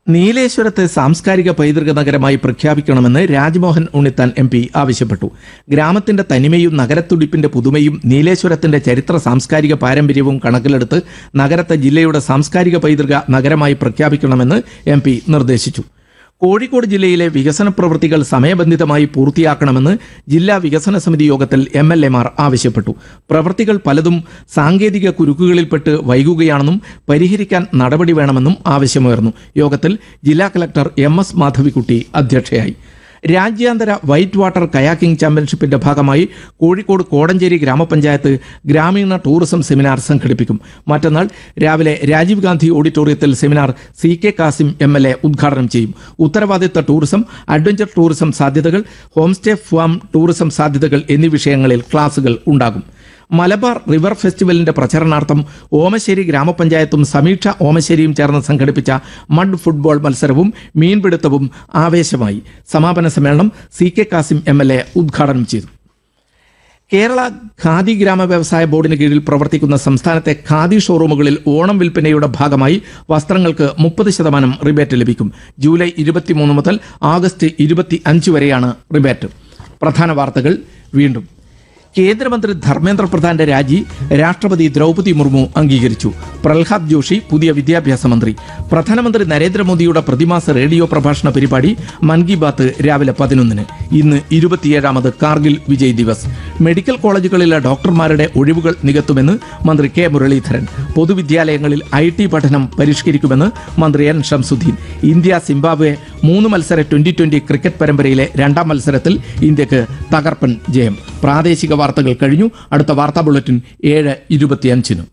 നീലേശ്വരത്തെ സാംസ്കാരിക പൈതൃക നഗരമായി പ്രഖ്യാപിക്കണമെന്ന് രാജ്മോഹൻ ഉണ്ണിത്താൻ എം പി ആവശ്യപ്പെട്ടു ഗ്രാമത്തിന്റെ തനിമയും നഗരത്തുടിപ്പിന്റെ പുതുമയും നീലേശ്വരത്തിന്റെ ചരിത്ര സാംസ്കാരിക പാരമ്പര്യവും കണക്കിലെടുത്ത് നഗരത്തെ ജില്ലയുടെ സാംസ്കാരിക പൈതൃക നഗരമായി പ്രഖ്യാപിക്കണമെന്ന് എം പി നിർദ്ദേശിച്ചു കോഴിക്കോട് ജില്ലയിലെ വികസന പ്രവൃത്തികൾ സമയബന്ധിതമായി പൂർത്തിയാക്കണമെന്ന് ജില്ലാ വികസന സമിതി യോഗത്തിൽ എം എൽ എമാർ ആവശ്യപ്പെട്ടു പ്രവൃത്തികൾ പലതും സാങ്കേതിക കുരുക്കുകളിൽപ്പെട്ട് വൈകുകയാണെന്നും പരിഹരിക്കാൻ നടപടി വേണമെന്നും ആവശ്യമുയർന്നു യോഗത്തിൽ ജില്ലാ കലക്ടർ എം എസ് മാധവിക്കുട്ടി അധ്യക്ഷയായി രാജ്യാന്തര വൈറ്റ് വാട്ടർ കയാക്കിംഗ് ചാമ്പ്യൻഷിപ്പിന്റെ ഭാഗമായി കോഴിക്കോട് കോടഞ്ചേരി ഗ്രാമപഞ്ചായത്ത് ഗ്രാമീണ ടൂറിസം സെമിനാർ സംഘടിപ്പിക്കും മറ്റന്നാൾ രാവിലെ രാജീവ് ഗാന്ധി ഓഡിറ്റോറിയത്തിൽ seminar C K Kasim M L A ഉദ്ഘാടനം ചെയ്യും ഉത്തരവാദിത്ത ടൂറിസം അഡ്വഞ്ചർ ടൂറിസം സാധ്യതകൾ ഹോംസ്റ്റേ ഫാം ടൂറിസം സാധ്യതകൾ എന്നീ വിഷയങ്ങളിൽ ക്ലാസുകൾ ഉണ്ടാകും മലബാർ റിവർ ഫെസ്റ്റിവലിന്റെ പ്രചരണാർത്ഥം ഓമശ്ശേരി ഗ്രാമപഞ്ചായത്തും സമീക്ഷ ഓമശ്ശേരിയും ചേർന്ന് സംഘടിപ്പിച്ച മഡ് ഫുട്ബോൾ മത്സരവും മീൻപിടുത്തവും ആവേശമായി സമാപന സമ്മേളനം C K Kasim M L A ഉദ്ഘാടനം ചെയ്തു കേരള ഖാദി ഗ്രാമ വ്യവസായ ബോർഡിന് കീഴിൽ പ്രവർത്തിക്കുന്ന സംസ്ഥാനത്തെ ഖാദി ഷോറൂമുകളിൽ ഓണം വിൽപ്പനയുടെ ഭാഗമായി വസ്ത്രങ്ങൾക്ക് മുപ്പത് ശതമാനം റിബേറ്റ് ലഭിക്കും ജൂലൈ ഇരുപത്തിമൂന്ന് മുതൽ ആഗസ്റ്റ് ഇരുപത്തി അഞ്ച് വരെയാണ് റിബേറ്റ് പ്രധാന വാർത്തകൾ വീണ്ടും കേന്ദ്രമന്ത്രി ധർമ്മേന്ദ്ര പ്രധാന്റെ രാജി രാഷ്ട്രപതി ദ്രൗപതി മുർമു അംഗീകരിച്ചു പ്രഹ്ലാദ് ജോഷി പുതിയ വിദ്യാഭ്യാസ മന്ത്രി പ്രധാനമന്ത്രി നരേന്ദ്രമോദിയുടെ പ്രതിമാസ റേഡിയോ പ്രഭാഷണ പരിപാടി മൻ കി ബാത്ത് രാവിലെ പതിനൊന്നിന് ഇന്ന് ഇരുപത്തിയേഴാമത് കാർഗിൽ വിജയ് ദിവസ് മെഡിക്കൽ കോളേജുകളിലെ ഡോക്ടർമാരുടെ ഒഴിവുകൾ നികത്തുമെന്ന് മന്ത്രി കെ മുരളീധരൻ പൊതുവിദ്യാലയങ്ങളിൽ ഐ ടി പഠനം പരിഷ്കരിക്കുമെന്ന് മന്ത്രി എൻ ഷംസുദ്ദീൻ ഇന്ത്യ സിംബാബ്വെ മൂന്ന് മത്സര ട്വന്റി ട്വന്റി ക്രിക്കറ്റ് പരമ്പരയിലെ രണ്ടാം മത്സരത്തിൽ ഇന്ത്യക്ക് തകർപ്പൻ ജയം പ്രാദേശിക വാർത്തകൾ കഴിഞ്ഞു അടുത്ത വാർത്താ ബുള്ളറ്റിൻ ഏഴ് ഇരുപത്തിയഞ്ചിനും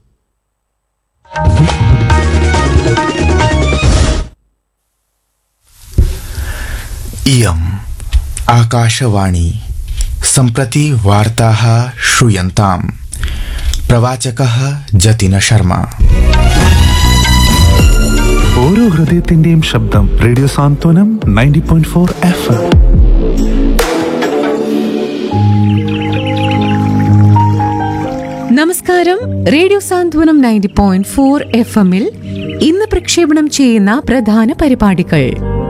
इयम् आकाशवाणी सम्प्रति वार्ताः श्रूयन्ताम् प्रवाचकः जतिन शर्मा ഓരോ ഹൃദയത്തിന്റെയും ശബ്ദം radio Santhwanam ninety point four F M നമസ്കാരം radio Santhwanam ninety point four F എമ്മിൽ ഇന്ന് പ്രക്ഷേപണം ചെയ്യുന്ന പ്രധാന പരിപാടികൾ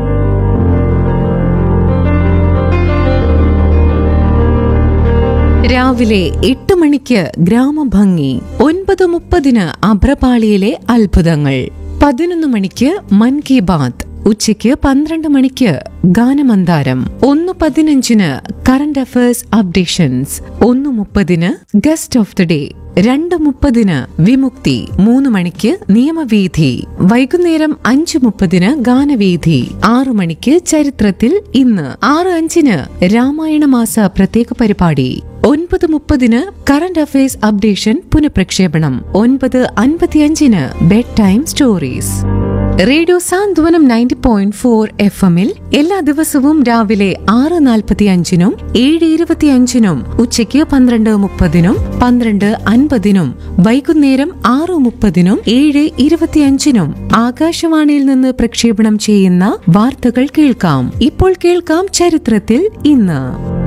രാവിലെ എട്ട് മണിക്ക് ഗ്രാമഭംഗി ഒൻപത് മുപ്പതിന് അഭ്രപാളിയിലെ അത്ഭുതങ്ങൾ പതിനൊന്ന് മണിക്ക് മൻ കി ബാത്ത് ഉച്ചയ്ക്ക് പന്ത്രണ്ട് മണിക്ക് ഗാനമന്താരം ഒന്ന് പതിനഞ്ചിന് കറന്റ് അഫയേഴ്സ് അപ്ഡേഷൻസ് ഒന്ന് മുപ്പതിന് ഗസ്റ്റ് ഓഫ് ദി ഡേ രണ്ട് മുപ്പതിന് വിമുക്തി മൂന്ന് മണിക്ക് നിയമവീഥി വൈകുന്നേരം അഞ്ചു മുപ്പതിന് ഗാനവീഥി ആറു മണിക്ക് ചരിത്രത്തിൽ ഇന്ന് ആറ് അഞ്ചിന് രാമായണ മാസ പ്രത്യേക പരിപാടി ഒൻപത് മുപ്പതിന് കറന്റ് അഫയേഴ്സ് അപ്ഡേഷൻ പുനഃപ്രക്ഷേപണം ഒൻപത് അൻപത്തിയഞ്ചിന് bed time stories radio Santhwanam ninety point four F എമ്മിൽ എല്ലാ ദിവസവും രാവിലെ ആറ് നാൽപ്പത്തി അഞ്ചിനും ഏഴ് ഇരുപത്തിയഞ്ചിനും ഉച്ചയ്ക്ക് പന്ത്രണ്ട് മുപ്പതിനും പന്ത്രണ്ട് അൻപതിനും വൈകുന്നേരം ആറ് മുപ്പതിനും ഏഴ് ഇരുപത്തിയഞ്ചിനും ആകാശവാണിയിൽ നിന്ന് പ്രക്ഷേപണം ചെയ്യുന്ന വാർത്തകൾ കേൾക്കാം ഇപ്പോൾ കേൾക്കാം ചരിത്രത്തിൽ ഇന്ന്